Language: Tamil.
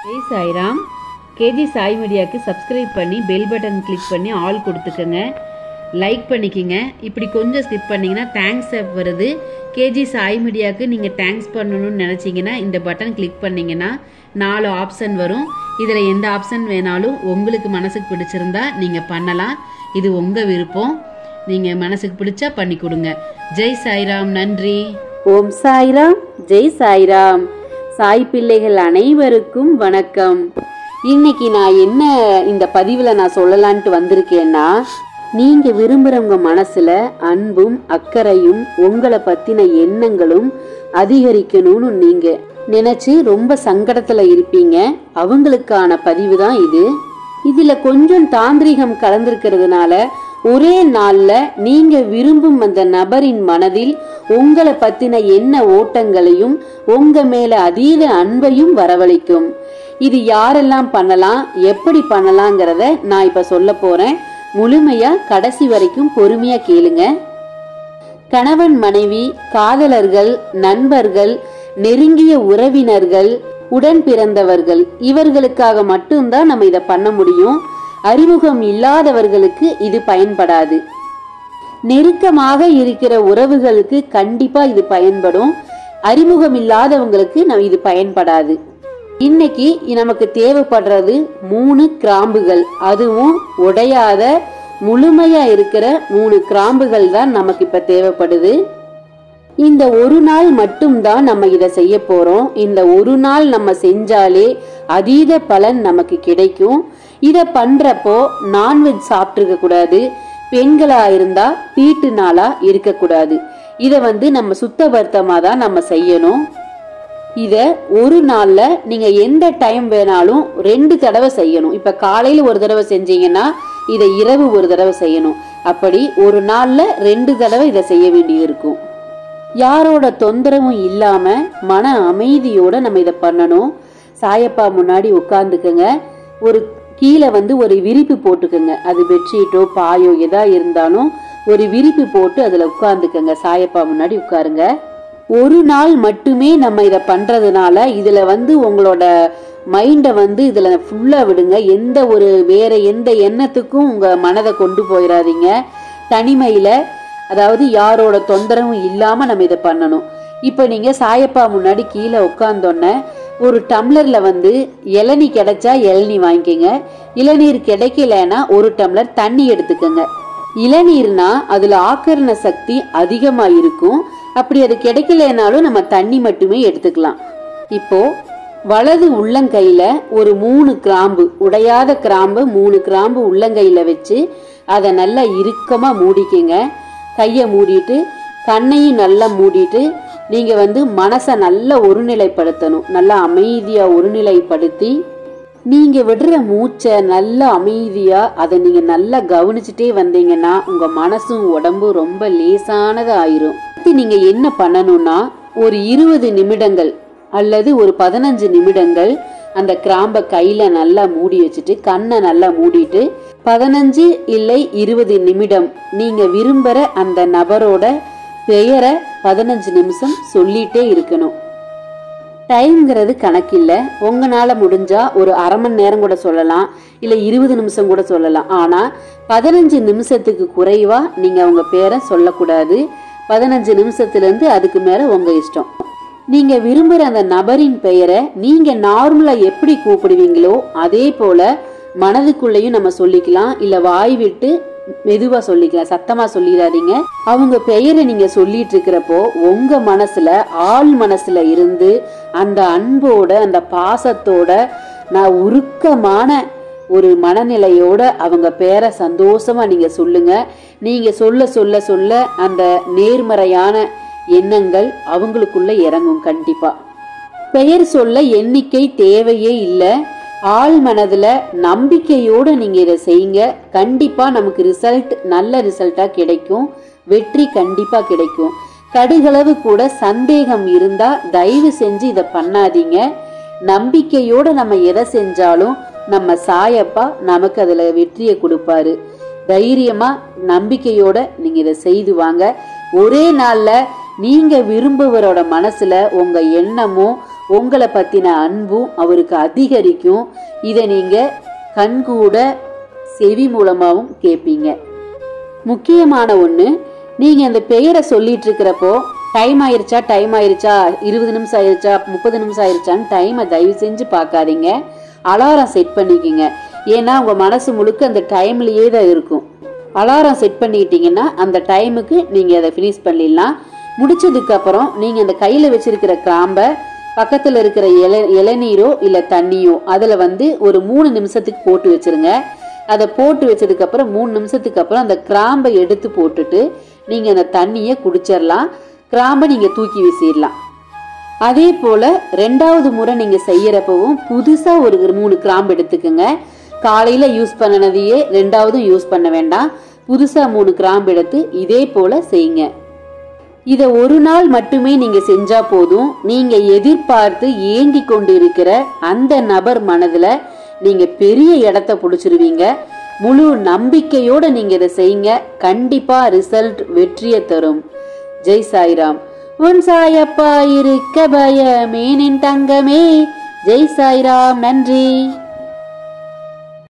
ஜெய் சாய்ராம் கேஜி சாய் மீடியாவுக்கு சப்ஸ்கிரைப் பண்ணி பெல் பட்டன் கிளிக் பண்ணி ஆல் கொடுத்துக்கோங்க லைக் பண்ணிக்கிங்க இப்படி கொஞ்சம் ஸ்கிப் பண்ணிங்கன்னா தேங்க்ஸ் ஆப் வருது கேஜி சாய் மீடியாவுக்கு நீங்கள் தேங்க்ஸ் பண்ணணும்னு நினச்சிங்கன்னா இந்த பட்டன் கிளிக் பண்ணிங்கன்னா நாலு ஆப்ஷன் வரும் இதில் எந்த ஆப்ஷன் வேணாலும் உங்களுக்கு மனசுக்கு பிடிச்சிருந்தா நீங்கள் பண்ணலாம் இது உங்கள் விருப்பம் நீங்கள் மனசுக்கு பிடிச்சா பண்ணி கொடுங்க ஜெய் சாய்ராம் நன்றி ஓம் சாய்ராம் ஜெய் சாய்ராம் சாய் பிள்ளைகள் அனைவருக்கும் வணக்கம் இன்னைக்கு நான் என்ன இந்த பதிவில் நான் சொல்லலான்ட்டு வந்திருக்கேன்னா நீங்க விரும்புறவங்க மனசுல அன்பும் அக்கறையும் உங்களை பத்தின எண்ணங்களும் அதிகரிக்கணும்னு நீங்க நினைச்சு ரொம்ப சங்கடத்துல இருப்பீங்க அவங்களுக்கான பதிவு தான் இது இதுல கொஞ்சம் தாந்திரிகம் கலந்திருக்கிறதுனால ஒரே நாள்ல நீங்க விரும்பும் அந்த நபரின் மனதில் உங்களை பத்தின எண்ண ஓட்டங்களையும் உங்க மேல அதீத அன்பையும் வரவழைக்கும் இது யாரெல்லாம் பண்ணலாம் எப்படி பண்ணலாங்கிறத நான் இப்ப சொல்ல போறேன் முழுமையா கடைசி வரைக்கும் பொறுமையா கேளுங்க கணவன் மனைவி காதலர்கள் நண்பர்கள் நெருங்கிய உறவினர்கள் உடன் பிறந்தவர்கள் இவர்களுக்காக மட்டும்தான் நம்ம இதை பண்ண முடியும் அறிமுகம் இல்லாதவர்களுக்கு இது பயன்படாது நெருக்கமாக இருக்கிற உறவுகளுக்கு கண்டிப்பா இது பயன்படும் அறிமுகம் இல்லாதவங்களுக்கு நம்ம இது பயன்படாது இன்னைக்கு நமக்கு தேவைப்படுறது மூணு கிராம்புகள் அதுவும் உடையாத முழுமையா இருக்கிற மூணு கிராம்புகள் தான் நமக்கு இப்ப தேவைப்படுது இந்த ஒரு நாள் மட்டும்தான் நம்ம இதை செய்ய போறோம் இந்த ஒரு நாள் நம்ம செஞ்சாலே அதீத பலன் நமக்கு கிடைக்கும் இதை பண்றப்போ நான்வெஜ் சாப்பிட்டுருக்க கூடாது பெண்களா இருந்தா தீட்டு நாளா இருக்கக்கூடாது இதை வந்து நம்ம சுத்தபர்த்தமா தான் நம்ம செய்யணும் இத ஒரு நாள்ல நீங்க எந்த டைம் வேணாலும் ரெண்டு தடவை செய்யணும் இப்ப காலையில ஒரு தடவை செஞ்சீங்கன்னா இதை இரவு ஒரு தடவை செய்யணும் அப்படி ஒரு நாள்ல ரெண்டு தடவை இதை செய்ய வேண்டியது இருக்கும் யாரோட தொந்தரவும் இல்லாம மன அமைதியோட நம்ம இதை பண்ணணும் சாயப்பா முன்னாடி உட்காந்துக்குங்க ஒரு கீழே வந்து ஒரு விரிப்பு போட்டுக்குங்க அது பெட்ஷீட்டோ பாயோ எதா இருந்தாலும் ஒரு விரிப்பு போட்டு அதுல உட்காந்துக்கங்க சாயப்பா முன்னாடி உட்காருங்க ஒரு நாள் மட்டுமே நம்ம இதை பண்றதுனால இதுல வந்து உங்களோட மைண்டை வந்து இதுல ஃபுல்லா விடுங்க எந்த ஒரு வேற எந்த எண்ணத்துக்கும் உங்க மனதை கொண்டு போயிடாதீங்க தனிமையில அதாவது யாரோட தொந்தரவும் இல்லாம நம்ம இதை பண்ணணும் இப்போ நீங்க சாயப்பா முன்னாடி கீழே உட்காந்தோன்ன ஒரு டம்ளர்ல வந்து இளநீ கிடைச்சா இளநீ வாங்கிக்கோங்க இளநீர் கிடைக்கலன்னா ஒரு டம்ளர் தண்ணி எடுத்துக்கோங்க இளநீர்னா அதுல ஆக்கரண சக்தி அதிகமா இருக்கும் அப்படி அது கிடைக்கலனாலும் நம்ம தண்ணி மட்டுமே எடுத்துக்கலாம் இப்போ வலது உள்ளங்கையில ஒரு மூணு கிராம்பு உடையாத கிராம்பு மூணு கிராம்பு உள்ளங்கையில வச்சு அதை நல்லா இறுக்கமா மூடிக்கங்க கையை மூடிட்டு கண்ணையும் நல்லா மூடிட்டு நீங்க வந்து மனசை நல்லா ஒருநிலைப்படுத்தணும் நல்லா அமைதியா ஒருநிலைப்படுத்தி நீங்க விடுற மூச்சை நல்ல அமைதியா அதை நீங்க நல்லா கவனிச்சுட்டே வந்தீங்கன்னா உங்க மனசும் உடம்பும் ரொம்ப லேசானது ஆயிரும் அடுத்து நீங்க என்ன பண்ணணும்னா ஒரு இருபது நிமிடங்கள் அல்லது ஒரு பதினஞ்சு நிமிடங்கள் அந்த கிராம்பை கையில நல்லா மூடி வச்சுட்டு கண்ணை நல்லா மூடிட்டு பதினஞ்சு இல்லை இருபது நிமிடம் நீங்க விரும்புற அந்த நபரோட பெயரை பதினஞ்சு நிமிஷம் சொல்லிட்டே இருக்கணும் டைம்ங்கிறது கணக்கில்ல உங்களால முடிஞ்சா ஒரு அரை மணி நேரம் கூட சொல்லலாம் இல்ல இருபது நிமிஷம் கூட சொல்லலாம் ஆனா பதினஞ்சு நிமிஷத்துக்கு குறைவா நீங்க அவங்க பேரை சொல்லக்கூடாது பதினஞ்சு நிமிஷத்துல இருந்து அதுக்கு மேல உங்க இஷ்டம் நீங்க விரும்புற அந்த நபரின் பெயரை நீங்க நார்மலா எப்படி கூப்பிடுவீங்களோ அதே போல மனதுக்குள்ளேயும் நம்ம சொல்லிக்கலாம் இல்ல வாய் விட்டு மெதுவா சொல்லிக்கலாம் சத்தமா சொல்லிடாதீங்க அவங்க பெயரை நீங்க சொல்லிட்டு இருக்கிறப்போ உங்க மனசுல ஆள் மனசுல இருந்து அந்த அன்போட அந்த பாசத்தோட நான் உருக்கமான ஒரு மனநிலையோட அவங்க பேரை சந்தோஷமா நீங்க சொல்லுங்க நீங்க சொல்ல சொல்ல சொல்ல அந்த நேர்மறையான எண்ணங்கள் அவங்களுக்குள்ள இறங்கும் கண்டிப்பா பெயர் சொல்ல எண்ணிக்கை தேவையே இல்லை ஆள் மனதுல நம்பிக்கையோட நீங்க இதை செய்யுங்க கண்டிப்பா நமக்கு ரிசல்ட் நல்ல ரிசல்ட்டா கிடைக்கும் வெற்றி கண்டிப்பா கிடைக்கும் கடுகளவு கூட சந்தேகம் இருந்தா தயவு செஞ்சு இதை பண்ணாதீங்க நம்பிக்கையோட நம்ம எதை செஞ்சாலும் நம்ம சாயப்பா நமக்கு அதுல வெற்றியை கொடுப்பாரு தைரியமா நம்பிக்கையோட நீங்க இதை செய்து வாங்க ஒரே நாள்ல நீங்க விரும்புவரோட மனசுல உங்க எண்ணமும் உங்களை பத்தின அன்பும் அவருக்கு அதிகரிக்கும் இதை நீங்க கண்கூட செவி மூலமாகவும் கேட்பீங்க முக்கியமான ஒன்று நீங்கள் அந்த பெயரை சொல்லிட்டு இருக்கிறப்போ டைம் ஆயிருச்சா டைம் ஆயிருச்சா இருபது நிமிஷம் ஆயிருச்சா முப்பது நிமிஷம் ஆயிருச்சான்னு டைமை தயவு செஞ்சு பார்க்காதீங்க அலாரம் செட் பண்ணிக்கிங்க ஏன்னா உங்கள் மனசு முழுக்க அந்த டைம்லேயே தான் இருக்கும் அலாரம் செட் பண்ணிக்கிட்டீங்கன்னா அந்த டைமுக்கு நீங்கள் அதை ஃபினிஷ் பண்ணிடலாம் முடிச்சதுக்கு அப்புறம் நீங்கள் அந்த கையில் வச்சிருக்கிற கிராம்பை பக்கத்தில் இருக்கிற இள இளநீரோ இல்லை தண்ணியோ அதில் வந்து ஒரு மூணு நிமிஷத்துக்கு போட்டு வச்சிருங்க அதை போட்டு வச்சதுக்கு அப்புறம் மூணு நிமிஷத்துக்கு அப்புறம் அந்த கிராம்பை எடுத்து போட்டுட்டு நீங்கள் அந்த தண்ணியை குடிச்சிடலாம் கிராம்பை நீங்கள் தூக்கி வீசிடலாம் அதே போல் ரெண்டாவது முறை நீங்கள் செய்யறப்பவும் புதுசாக ஒரு மூணு கிராம்பு எடுத்துக்கோங்க காலையில் யூஸ் பண்ணினதையே ரெண்டாவதும் யூஸ் பண்ண வேண்டாம் புதுசாக மூணு கிராம்பு எடுத்து இதே போல் செய்யுங்க இதை ஒரு நாள் மட்டுமே நீங்க செஞ்சா போதும் நீங்க எதிர்பார்த்து ஏங்கி கொண்டு இருக்கிற அந்த நபர் மனதுல நீங்க பெரிய இடத்த பிடிச்சிருவீங்க முழு நம்பிக்கையோட நீங்க இதை செய்யுங்க கண்டிப்பா ரிசல்ட் வெற்றியை தரும் ஜெய் சாய்ராம் உன் சாயப்பா இருக்க பயமேனின் தங்கமே ஜெய் சாய்ராம் நன்றி